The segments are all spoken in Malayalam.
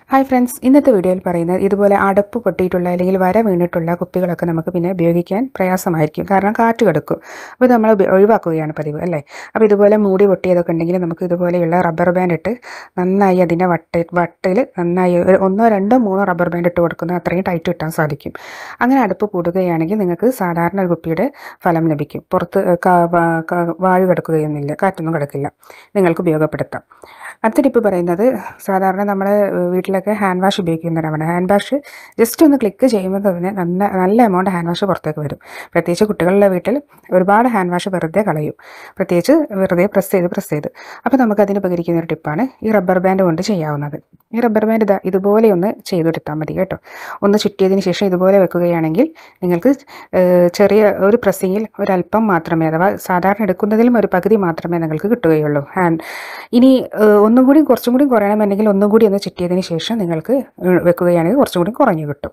ഹായ് ഫ്രണ്ട്സ് ഇന്നത്തെ വീഡിയോയിൽ പറയുന്നത് ഇതുപോലെ അടപ്പ് പൊട്ടിയിട്ടുള്ള അല്ലെങ്കിൽ വര വീണിട്ടുള്ള കുപ്പികളൊക്കെ നമുക്ക് പിന്നെ ഉപയോഗിക്കാൻ പ്രയാസമായിരിക്കും കാരണം കാറ്റ് കിടക്കും അപ്പോൾ നമ്മൾ ഉപ- ഒഴിവാക്കുകയാണ് പതിവ് അല്ലേ അപ്പോൾ ഇതുപോലെ മൂടി പൊട്ടിയതൊക്കെ ഉണ്ടെങ്കിൽ നമുക്ക് ഇതുപോലെയുള്ള റബ്ബർ ബാൻഡ് ഇട്ട് നന്നായി അതിൻ്റെ വട്ട വട്ടയിൽ നന്നായി ഒരു ഒന്നോ രണ്ടോ മൂന്നോ റബ്ബർ ബാൻഡ് ഇട്ട് കൊടുക്കുന്ന അത്രയും ടൈറ്റ് കിട്ടാൻ സാധിക്കും അങ്ങനെ അടുപ്പ് കൂടുകയാണെങ്കിൽ നിങ്ങൾക്ക് സാധാരണ ഒരു കുപ്പിയുടെ ഫലം ലഭിക്കും പുറത്ത് ക- വ- ക- വായു കിടക്കുകയൊന്നുമില്ല കാറ്റൊന്നും കിടക്കില്ല നിങ്ങൾക്ക് ഉപയോഗപ്പെടുത്താം അടുത്ത ടിപ്പ് പറയുന്നത് സാധാരണ നമ്മുടെ വീട്ടിലൊക്കെ ഹാൻഡ് വാഷ് ഉപയോഗിക്കുന്നവരാണ് ഹാൻഡ് വാഷ് ജസ്റ്റ് ഒന്ന് ക്ലിക്ക് ചെയ്യുമ്പോൾ തന്നെ നല്ല നല്ല എമൗണ്ട് ഹാൻഡ് വാഷ് പുറത്തേക്ക് വരും പ്രത്യേകിച്ച് കുട്ടികളുടെ വീട്ടിൽ ഒരുപാട് ഹാൻഡ് വാഷ് വെറുതെ കളയും പ്രത്യേകിച്ച് വെറുതെ പ്രസ് ചെയ്ത് പ്രസ് ചെയ്ത് അപ്പോൾ നമുക്ക് അതിന് ഉപകരിക്കുന്ന ഒരു ടിപ്പാണ് ഈ റബ്ബർ ബാൻഡ് കൊണ്ട് ചെയ്യാവുന്നത് ഈ റബ്ബർ ബാൻഡ് ഇതാ ഇതുപോലെ ഒന്ന് ചെയ്തെടുത്താൽ മതി കേട്ടോ ഒന്ന് ചുറ്റിയതിന് ശേഷം ഇതുപോലെ വെക്കുകയാണെങ്കിൽ നിങ്ങൾക്ക് ഏഹ്, ചെറിയ ഒരു പ്രസ്സിങ്ങിൽ ഒരല്പം മാത്രമേ അഥവാ സാധാരണ എടുക്കുന്നതിലും ഒരു പകുതി മാത്രമേ നിങ്ങൾക്ക് കിട്ടുകയുള്ളൂ ഹാൻഡ് ഇനി ഏഹ്, ഒന്നും കൂടി കുറച്ചും കൂടി കുറയണമെന്നുണ്ടെങ്കിൽ ഒന്നും കൂടി ഒന്ന് ചുറ്റിയതിന് ശേഷം നിങ്ങൾക്ക് ഏഹ്, വെക്കുകയാണെങ്കിൽ കുറച്ചും കൂടി കുറഞ്ഞു കിട്ടും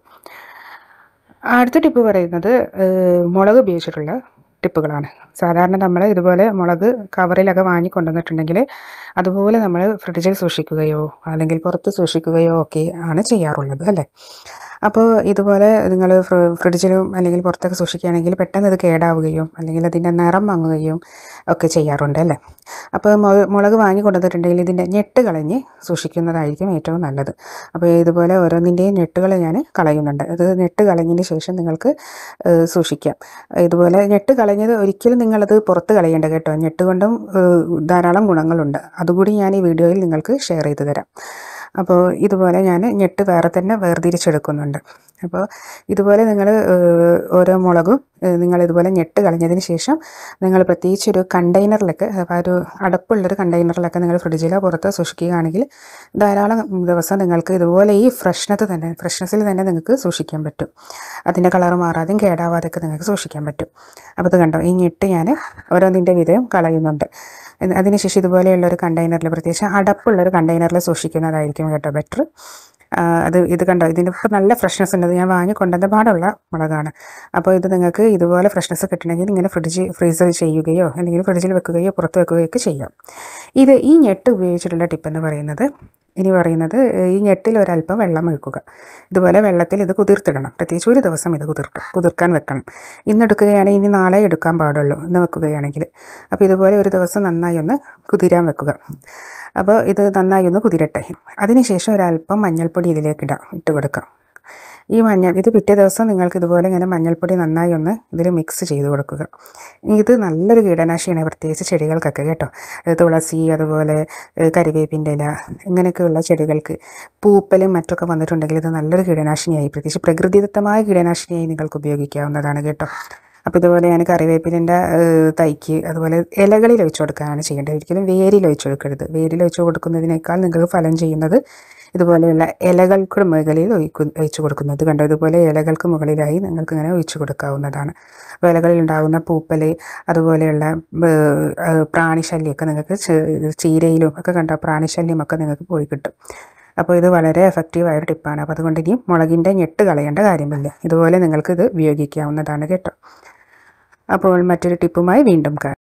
അടുത്ത ടിപ്പ് പറയുന്നത് ഏഹ്, മുളക് ഉപയോഗിച്ചിട്ടുള്ള ടിപ്പുകളാണ് സാധാരണ നമ്മൾ ഇതുപോലെ മുളക് കവറിലൊക്കെ വാങ്ങി കൊണ്ടുവന്നിട്ടുണ്ടെങ്കിൽ അതുപോലെ നമ്മൾ ഫ്രിഡ്ജിൽ സൂക്ഷിക്കുകയോ അല്ലെങ്കിൽ പുറത്ത് സൂക്ഷിക്കുകയോ ഒക്കെ ആണ് ചെയ്യാറുള്ളത് അല്ലേ അപ്പോൾ ഇതുപോലെ നിങ്ങൾ ഫ്രിഡ്ജിലും അല്ലെങ്കിൽ പുറത്തൊക്കെ സൂക്ഷിക്കുകയാണെങ്കിൽ പെട്ടെന്ന് ഇത് കേടാവുകയും അല്ലെങ്കിൽ അതിൻ്റെ നിറം മങ്ങുകയും ഒക്കെ ചെയ്യാറുണ്ട് അല്ലേ അപ്പോൾ മുള- മുളക് വാങ്ങി കൊണ്ടുവന്നിട്ടുണ്ടെങ്കിൽ ഇതിൻ്റെ ഞെട്ട് കളഞ്ഞ് സൂക്ഷിക്കുന്നതായിരിക്കും ഏറ്റവും നല്ലത് അപ്പോൾ ഇതുപോലെ ഓരോന്നിൻ്റെയും ഞെട്ടുകൾ ഞാൻ കളയുന്നുണ്ട് അത് ഞെട്ട് കളഞ്ഞതിന് ശേഷം നിങ്ങൾക്ക് ഏഹ്, സൂക്ഷിക്കാം ഇതുപോലെ ഞെട്ട് കളഞ്ഞത് ഒരിക്കലും നിങ്ങളത് പുറത്ത് കളയേണ്ട കേട്ടോ ഞെട്ട് കൊണ്ടും ഏഹ്, ധാരാളം ഗുണങ്ങളുണ്ട് അതുകൂടി ഞാൻ ഈ വീഡിയോയിൽ നിങ്ങൾക്ക് ഷെയർ ചെയ്ത് തരാം അപ്പോൾ ഇതുപോലെ ഞാൻ ഞെട്ട് വേറെ തന്നെ വേർതിരിച്ചെടുക്കുന്നുണ്ട് അപ്പോൾ ഇതുപോലെ നിങ്ങൾ ഓരോ മുളകും ഏഹ്, നിങ്ങൾ ഇതുപോലെ ഞെട്ട് കളഞ്ഞതിന് ശേഷം നിങ്ങൾ പ്രത്യേകിച്ച് ഒരു കണ്ടെയ്നറിലൊക്കെ അപ്പോൾ ഒരു അടപ്പുള്ളൊരു കണ്ടെയ്നറിലൊക്കെ നിങ്ങൾ ഫ്രിഡ്ജിലോ പുറത്തോ സൂക്ഷിക്കുകയാണെങ്കിൽ ധാരാളം ദിവസം നിങ്ങൾക്ക് ഇതുപോലെ ഈ ഫ്രഷ്നത്ത് തന്നെ ഫ്രഷ്നെസ്സിൽ തന്നെ നിങ്ങൾക്ക് സൂക്ഷിക്കാൻ പറ്റും അതിൻ്റെ കളർ മാറാതെയും കേടാവാതെയൊക്കെ നിങ്ങൾക്ക് സൂക്ഷിക്കാൻ പറ്റും അപ്പോൾ ഇത് കണ്ടോ ഈ ഞെട്ട് ഞാൻ ഓരോന്നിൻ്റെ വിധവും കളയുന്നുണ്ട് എന്ന് അതിനുശേഷം ഇതുപോലെയുള്ള ഒരു കണ്ടെയ്നറിൽ പ്രത്യേകിച്ച് അടപ്പുള്ളൊരു കണ്ടെയ്നറിൽ സൂക്ഷിക്കുന്നതായിരിക്കും കേട്ടോ ബെറ്റർ അത് ഇത് കണ്ടോ ഇതിന് ഇപ്പോൾ നല്ല ഫ്രഷ്നെസ് ഉണ്ട് ഇത് ഞാൻ വാങ്ങി കൊണ്ടുവന്ന പാടുള്ള മുളകാണ് അപ്പോൾ ഇത് നിങ്ങൾക്ക് ഇതുപോലെ ഫ്രഷ്നെസ് കിട്ടണമെങ്കിൽ ഇങ്ങനെ ഫ്രിഡ്ജ് ഫ്രീസർ ചെയ്യുകയോ അല്ലെങ്കിൽ ഫ്രിഡ്ജിൽ വെക്കുകയോ പുറത്ത് വെക്കുകയോ ഒക്കെ ചെയ്യാം ഇത് ഈ ഞെട്ട് ഉപയോഗിച്ചിട്ടുള്ള ടിപ്പ് എന്ന് പറയുന്നത് ഇനി പറയുന്നത് ഏഹ്, ഈ ഞെട്ടിൽ ഒരല്പം വെള്ളം ഒഴിക്കുക ഇതുപോലെ വെള്ളത്തിൽ ഇത് കുതിർത്തിടണം പ്രത്യേകിച്ച് ഒരു ദിവസം ഇത് കുതിർത്ത് കുതിർക്കാൻ വെക്കണം ഇന്ന് എടുക്കുകയാണെങ്കിൽ ഇനി നാളെ എടുക്കാൻ പാടുള്ളൂ ഇന്ന് വെക്കുകയാണെങ്കിൽ അപ്പോൾ ഇതുപോലെ ഒരു ദിവസം നന്നായി ഒന്ന് കുതിരാൻ വെക്കുക അപ്പോൾ ഇത് നന്നായി ഒന്ന് കുതിരട്ടെ അതിനുശേഷം ഒരല്പം മഞ്ഞൾപ്പൊടി ഇതിലേക്ക് ഇടാം ഇട്ട് കൊടുക്കാം ഈ മഞ്ഞൾ ഇത് പിറ്റേ ദിവസം നിങ്ങൾക്ക് ഇതുപോലെ ഇങ്ങനെ മഞ്ഞൾപ്പൊടി നന്നായി ഒന്ന് ഇതിൽ മിക്സ് ചെയ്ത് കൊടുക്കുക ഇത് നല്ലൊരു കീടനാശിനിയാണ് പ്രത്യേകിച്ച് ചെടികൾക്കൊക്കെ കേട്ടോ ഇത് തുളസി അതുപോലെ ഏഹ്, കരിവേപ്പിൻ്റെ ഇല ഇങ്ങനെയൊക്കെയുള്ള ചെടികൾക്ക് പൂപ്പലും മറ്റൊക്കെ വന്നിട്ടുണ്ടെങ്കിൽ ഇത് നല്ലൊരു കീടനാശിനിയായി പ്രത്യേകിച്ച് പ്രകൃതിദത്തമായ കീടനാശിനിയായി നിങ്ങൾക്ക് ഉപയോഗിക്കാവുന്നതാണ് കേട്ടോ അപ്പോൾ ഇതുപോലെ ഞാൻ കറിവേപ്പിലിൻ്റെ തൈക്ക് അതുപോലെ ഇലകളിൽ ഒഴിച്ചു കൊടുക്കാനാണ് ചെയ്യേണ്ടത് ഒരിക്കലും വേരിൽ ഒഴിച്ചു കൊടുക്കരുത് വേരിൽ ഒഴിച്ചു കൊടുക്കുന്നതിനേക്കാൾ നിങ്ങൾക്ക് ഫലം ചെയ്യുന്നത് ഇതുപോലെയുള്ള ഇലകൾക്ക് മുകളിൽ ഒഴിക്കു ഒഴിച്ചു കൊടുക്കുന്നത് കണ്ടോ ഇതുപോലെ ഇലകൾക്ക് മുകളിലായി നിങ്ങൾക്ക് ഇങ്ങനെ ഒഴിച്ചു കൊടുക്കാവുന്നതാണ് അപ്പോൾ ഇലകളിൽ ഉണ്ടാകുന്ന പൂപ്പൽ അതുപോലെയുള്ള ഏഹ്, ഏഹ്, പ്രാണിശല്യമൊക്കെ നിങ്ങൾക്ക് ചെ- ചീരയിലും ഒക്കെ കണ്ടോ പ്രാണിശല്യമൊക്കെ നിങ്ങൾക്ക് പോയി കിട്ടും അപ്പോൾ ഇത് വളരെ എഫക്റ്റീവായ ഒരു ടിപ്പാണ് അപ്പോൾ അതുകൊണ്ട് ഇനി മുളകിൻ്റെ ഞെട്ട് കളയേണ്ട കാര്യമില്ല ഇതുപോലെ നിങ്ങൾക്ക് ഇത് ഉപയോഗിക്കാവുന്നതാണ് കേട്ടോ അപ്പോൾ മറ്റൊരു ടിപ്പുമായി വീണ്ടും കാണാം